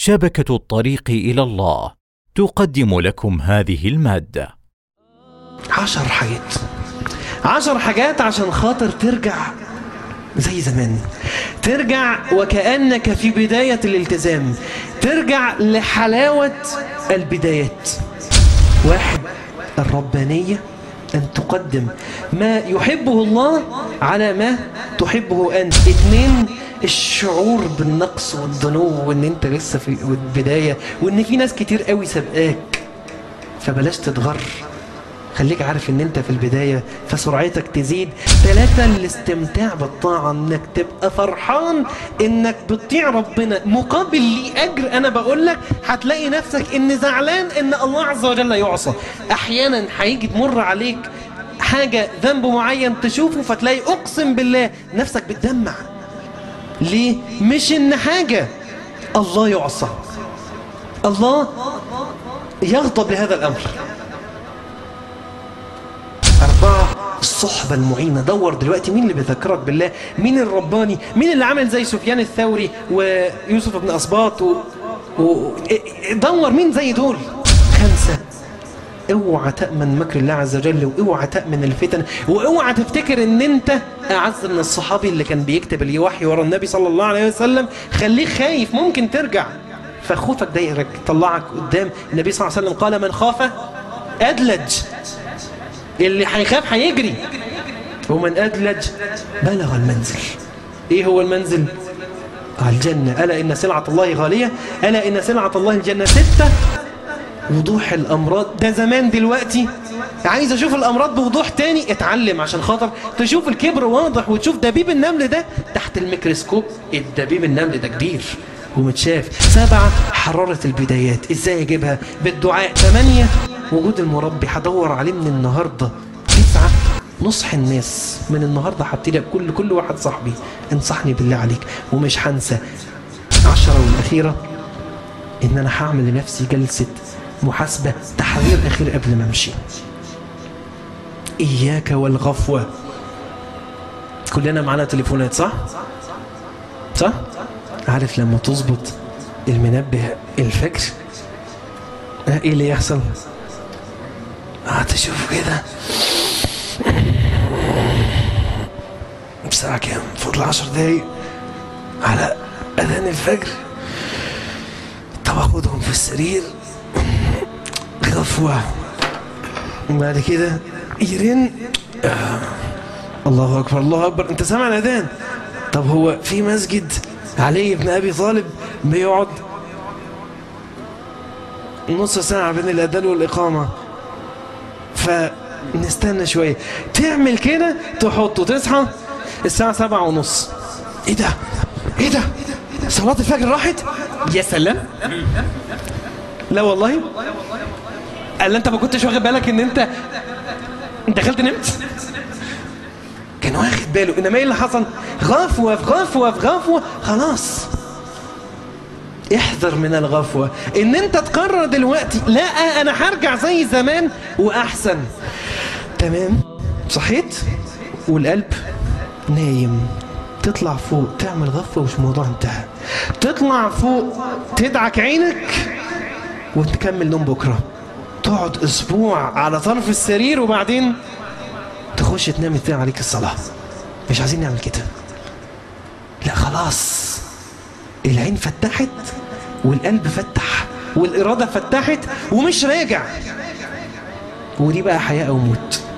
شبكة الطريق إلى الله تقدم لكم هذه المادة عشر حاجات عشر حاجات عشان خاطر ترجع زي زمان ترجع وكأنك في بداية الالتزام ترجع لحلاوة البدايات واحد الربانية أن تقدم ما يحبه الله على ما تحبه أنت اثنين الشعور بالنقص والدنو وان انت لسه في البداية وان في ناس كتير قوي سابقاك فبلاش تتغر خليك عارف ان انت في البداية فسرعتك تزيد ثلاثة الاستمتاع بالطاعة انك تبقى فرحان انك بتطيع ربنا مقابل لي اجر انا بقول لك هتلاقي نفسك ان زعلان ان الله عز وجل يعصى احيانا هيجي تمر عليك حاجة ذنب معين تشوفه فتلاقي اقسم بالله نفسك بتدمع ليه مش ان حاجة الله يعصى الله يغضب لهذا الامر أربعة الصحبة المعينة دور دلوقتي مين اللي بيذكرك بالله مين الرباني مين اللي عمل زي سفيان الثوري ويوسف بن أسباط و... و... دور مين زي دول خمسة اوعى تأمن مكر الله عز وجل واوعى تأمن الفتن واوعى تفتكر ان انت اعز من الصحابي اللي كان بيكتب الوحي ورا النبي صلى الله عليه وسلم خليك خايف ممكن ترجع فخوفك ده يطلعك قدام النبي صلى الله عليه وسلم قال من خاف أدلج اللي هيخاف هيجري ومن أدلج بلغ المنزل إيه هو المنزل؟ الجنة ألا إن سلعة الله غالية ألا إن سلعة الله الجنة ستة وضوح الأمراض ده زمان دلوقتي عايز أشوف الأمراض بوضوح تاني اتعلم عشان خاطر تشوف الكبر واضح وتشوف دبيب النمل ده تحت الميكروسكوب الدبيب النمل ده كبير ومتشاف سبعة حرارة البدايات ازاي اجيبها بالدعاء ثمانية وجود المربي هدور عليه من النهاردة تسعة نصح الناس من النهاردة هبتدي كل كل واحد صاحبي انصحني بالله عليك ومش هنسى عشرة والأخيرة إن أنا هعمل لنفسي جلسة محاسبة تحرير أخير قبل ما أمشي إياك والغفوة كلنا معانا تليفونات صح؟ صح؟ عارف لما تظبط المنبه الفجر ايه اللي يحصل هتشوف كده الساعة كام فضل عشر دقايق على أذان الفجر طب أخدهم في السرير غفوة وبعد كده يرن آه. الله أكبر الله أكبر أنت سامع الأذان طب هو في مسجد علي بن أبي طالب بيقعد نص ساعة بين الأذان والإقامة فنستنى شوية تعمل كده تحطه تصحى الساعة سبعة ونص ايه ده ايه ده صلاة الفجر راحت يا سلام لا والله قال انت ما كنتش واخد بالك ان انت دخلت نمت كان واخد باله انما ايه اللي حصل غفوة في غفوة في غفوة خلاص احذر من الغفوة ان انت تقرر دلوقتي لا انا هرجع زي زمان واحسن تمام صحيت والقلب نايم تطلع فوق تعمل غفوة ومش موضوع انتهى تطلع فوق تدعك عينك وتكمل نوم بكرة تقعد اسبوع على طرف السرير وبعدين تخش تنام تنام عليك الصلاة مش عايزين نعمل كده لا خلاص العين فتحت والقلب فتح والإرادة فتحت ومش راجع ودي بقى حياة أو موت